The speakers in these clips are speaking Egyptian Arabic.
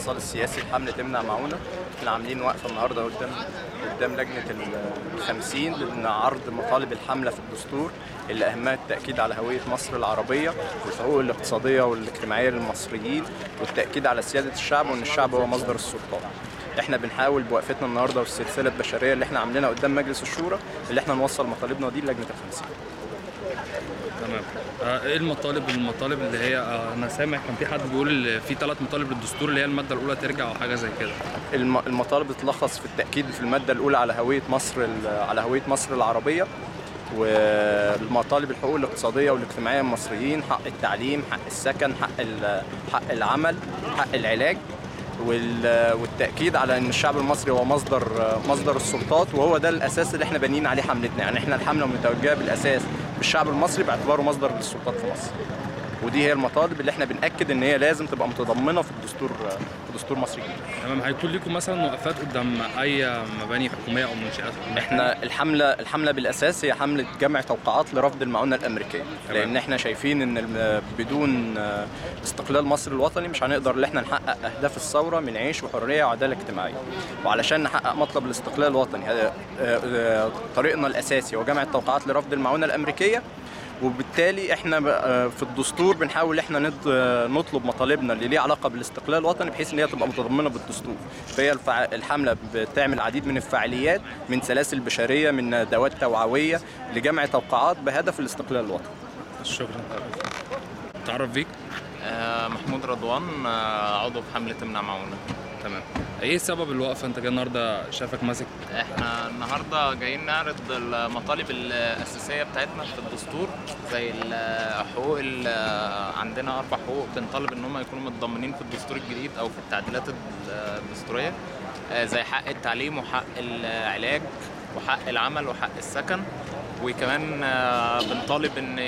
الاتصال السياسي لحمله تمنع معونه احنا عاملين وقفه النهارده قدام قدام لجنه ال 50 لعرض مطالب الحمله في الدستور اللي اهمها التاكيد على هويه مصر العربيه والحقوق الاقتصاديه والاجتماعيه للمصريين والتاكيد على سياده الشعب وان الشعب هو مصدر السلطات احنا بنحاول بوقفتنا النهارده والسلسله البشريه اللي احنا عاملينها قدام مجلس الشورى اللي احنا نوصل مطالبنا دي للجنه الخمسين تمام آه، ايه المطالب المطالب اللي هي آه، انا سامع كان في حد بيقول في ثلاث مطالب للدستور اللي هي الماده الاولى ترجع او حاجه زي كده الم- المطالب بتتلخص في التأكيد في المادة الأولى على هوية مصر ال- على هوية مصر العربية والمطالب الحقوق الاقتصادية والاجتماعية للمصريين حق التعليم حق السكن حق ال- حق العمل حق العلاج وال- والتأكيد على أن الشعب المصري هو مصدر مصدر السلطات وهو ده الأساس اللي احنا بانيين عليه حملتنا يعني احنا الحملة متوجهة بالأساس بالشعب المصري باعتباره مصدر للسلطات في مصر ودي هي المطالب اللي احنا بنأكد ان هي لازم تبقى متضمنة في الدستور في دستور مصر الجديد تمام هيكون لكم مثلا وقفات قدام اي مباني حكوميه او منشات حكوميه احنا الحمله الحمله بالاساس هي حمله جمع توقعات لرفض المعونه الامريكيه تمام. لان احنا شايفين ان الم- بدون آه، استقلال مصر الوطني مش هنقدر ان احنا نحقق اهداف الثوره من عيش وحريه وعداله اجتماعيه وعلشان نحقق مطلب الاستقلال الوطني هذا آه، آه، طريقنا الاساسي هو جمع التوقعات لرفض المعونه الامريكيه وبالتالي احنا بقى في الدستور بنحاول احنا نط- نطلب مطالبنا اللي ليها علاقه بالاستقلال الوطني بحيث ان هي تبقى متضمنه بالدستور فهي الفع... الحمله بتعمل العديد من الفعاليات من سلاسل بشريه من ندوات توعويه لجمع توقعات بهدف الاستقلال الوطني شكرا تعرف بيك آه، محمود رضوان آه، عضو في حملة تمنع معونة تمام ايه سبب الوقفه انت جاي النهارده شافك ماسك احنا النهاردة جايين نعرض المطالب الأساسية بتاعتنا في الدستور زي الحقوق ال- عندنا أربع حقوق بنطالب إن هم يكونوا متضمنين في الدستور الجديد أو في التعديلات الدستورية آه، زي حق التعليم وحق العلاج وحق العمل وحق السكن وكمان آه، بنطالب إن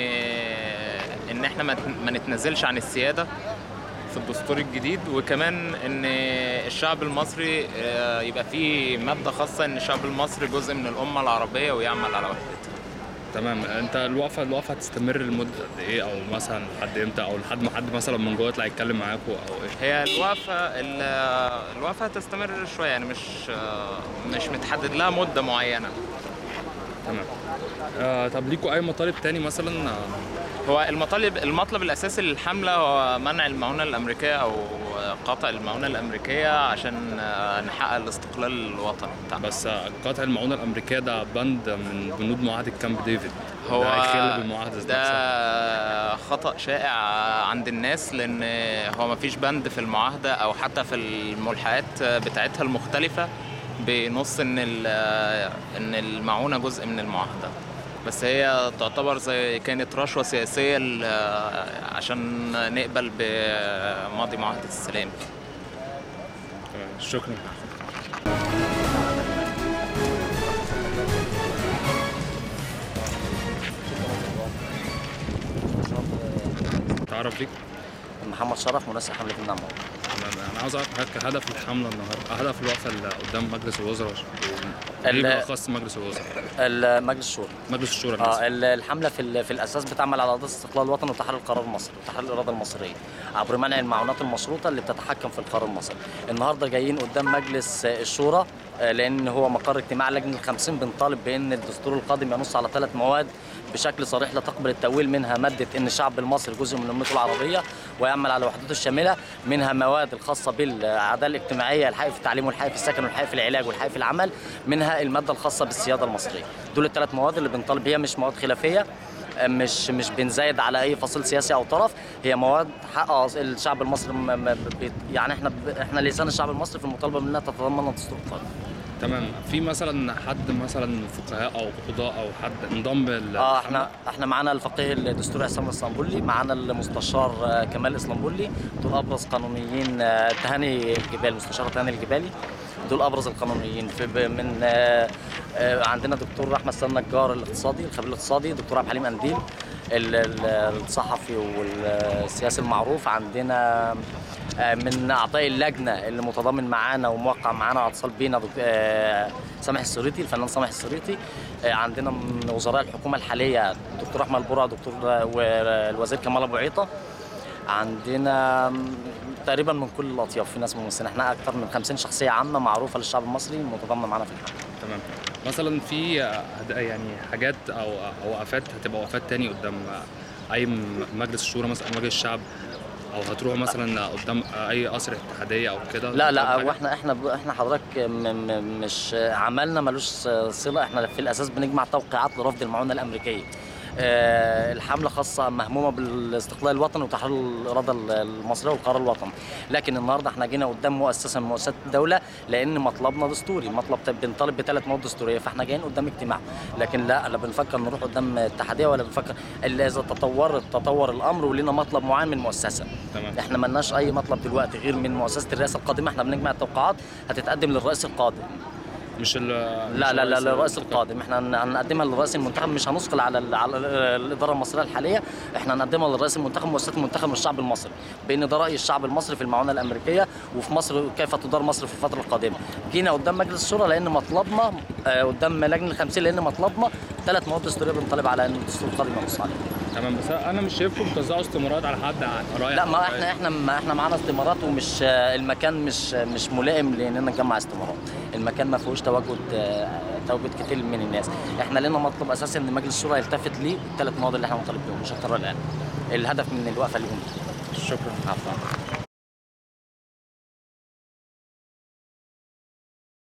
إن احنا ما ما نتنازلش عن السيادة في الدستور الجديد وكمان ان الشعب المصري آه، يبقى فيه ماده خاصه ان الشعب المصري جزء من الامه العربيه ويعمل على وحدتها تمام انت الوقفه الوقفه هتستمر لمده قد ايه او مثلا لحد امتى او لحد ما حد مثلا من جوه يطلع يتكلم معاكم او ايه هي الوقفه ال- الوقفه هتستمر شويه يعني مش آه، مش متحدد لها مده معينه تمام آه طب ليكوا اي مطالب تاني مثلا آه، هو المطالب المطلب الاساسي للحمله هو منع المعونه الامريكيه او قطع المعونه الامريكيه عشان آه، نحقق الاستقلال الوطني بتاعنا بس آه، قطع المعونه الامريكيه ده بند من بنود معاهده كامب ديفيد هو ده هيخل بالمعاهده ذات نفسها. ده خطأ شائع عند الناس لأن هو مفيش بند في المعاهدة أو حتى في الملحقات بتاعتها المختلفة بنص إن ال- إن المعونة جزء من المعاهدة بس هي تعتبر زي كانت رشوة سياسية ل- عشان نقبل بماضي معاهدة السلام تمام، شكرا تعرف بيك محمد شرف منسق حمله النعمه تمام انا عاوز اعرف حضرتك هدف الحمله النهارده هدف الوقفه اللي قدام مجلس الوزراء ال- ليه بالاخص مجلس الوزراء مجلس الشورى مجلس الشورى اه الناس. ال- الحمله في ال- في الاساس بتعمل على قضيه استقلال الوطن وتحرير القرار المصري وتحرير الاراده المصريه عبر منع المعونات المشروطه اللي بتتحكم في القرار المصري النهارده جايين قدام مجلس آه، الشورى آه، لان هو مقر اجتماع لجنه الخمسين بنطالب بان الدستور القادم ينص على ثلاث مواد بشكل صريح لا تقبل التأويل منها مادة إن الشعب المصري جزء من أمته العربية ويعمل على وحدته الشاملة منها مواد الخاصة بالعدالة الاجتماعية الحق في التعليم والحق في السكن والحق في العلاج والحق في العمل منها المادة الخاصة بالسيادة المصرية دول الثلاث مواد اللي بنطالب هي مش مواد خلافية مش مش بنزايد على اي فصيل سياسي او طرف هي مواد حق الشعب المصري م- م- بي- يعني احنا ب- احنا لسان الشعب المصري في المطالبه منها تتضمن الدستور القادم تمام في مثلا حد مثلا فقهاء او قضاء او حد انضم لل اه احنا احنا معانا الفقيه الدستوري عصام الاسطنبولي معانا المستشار آه، كمال الاسطنبولي دول ابرز قانونيين آه، تهاني الجبالي المستشار تهاني الجبالي دول ابرز القانونيين في ب- من آه، آه، عندنا دكتور احمد سلام نجار الاقتصادي الخبير الاقتصادي دكتور عبد الحليم قنديل ال- ال- الصحفي والسياسي المعروف عندنا آه، من اعضاء اللجنه اللي متضامن معانا وموقع معانا على اتصال بينا دك- آه، سامح السريتي الفنان سامح السريتي آه، عندنا من وزراء الحكومه الحاليه دكتور احمد البرع دكتور آه، والوزير كمال ابو عيطه عندنا م- تقريبا من كل الاطياف في ناس ممثلين احنا اكثر من 50 شخصيه عامه معروفه للشعب المصري متضامنه معانا في الحمله تمام مثلا في آه، هد- يعني حاجات او او وقفات هتبقى وقفات تاني قدام آه، اي م- مجلس الشورى مثلا أو مجلس الشعب او هتروحوا مثلا قدام اي قصر اتحاديه او كده لا لا حاجة؟ واحنا احنا احنا حضرتك م م مش عملنا ملوش صله احنا في الاساس بنجمع توقيعات لرفض المعونه الامريكيه آه، الحمله خاصه مهمومه بالاستقلال الوطني وتحرير الاراده المصريه والقرار الوطني لكن النهارده احنا جينا قدام مؤسسه من مؤسسات الدوله لان مطلبنا دستوري مطلب بنطالب بثلاث مواد دستوريه فاحنا جايين قدام اجتماع لكن لا لا بنفكر نروح قدام اتحاديه ولا بنفكر الا اذا تطور تطور الامر ولينا مطلب معين من مؤسسه تمام احنا ملناش اي مطلب دلوقتي غير من مؤسسه الرئاسه القادمه احنا بنجمع التوقعات هتتقدم للرئيس القادم مش ال لا لا لا مش للرئيس القادم احنا هن- هنقدمها للرئيس المنتخب مش هنثقل على ال- على ال- الاداره المصريه الحاليه احنا هنقدمها للرئيس المنتخب مؤسسه المنتخب والشعب المصري بان ده راي الشعب المصري في المعونه الامريكيه وفي مصر كيف تدار مصر في الفتره القادمه جينا قدام مجلس الشورى لان مطلبنا آه، قدام لجنه الخمسين لان مطلبنا ثلاث مواد دستوريه بنطالب على ان الدستور القادم ينص عليه تمام بس انا مش شايفكم بتوزعوا استمارات على حد رايح لا ما أو احنا احنا ما احنا معانا استمارات ومش المكان مش مش ملائم لاننا نجمع استمارات المكان ما فيهوش تواجد آه، تواجد كتير من الناس احنا لنا مطلب اساسي ان مجلس الشورى يلتفت للثلاث مواضيع اللي احنا مطالب بيهم مش اكتر ولا اقل الهدف من الوقفه اليوم شكرا عفوا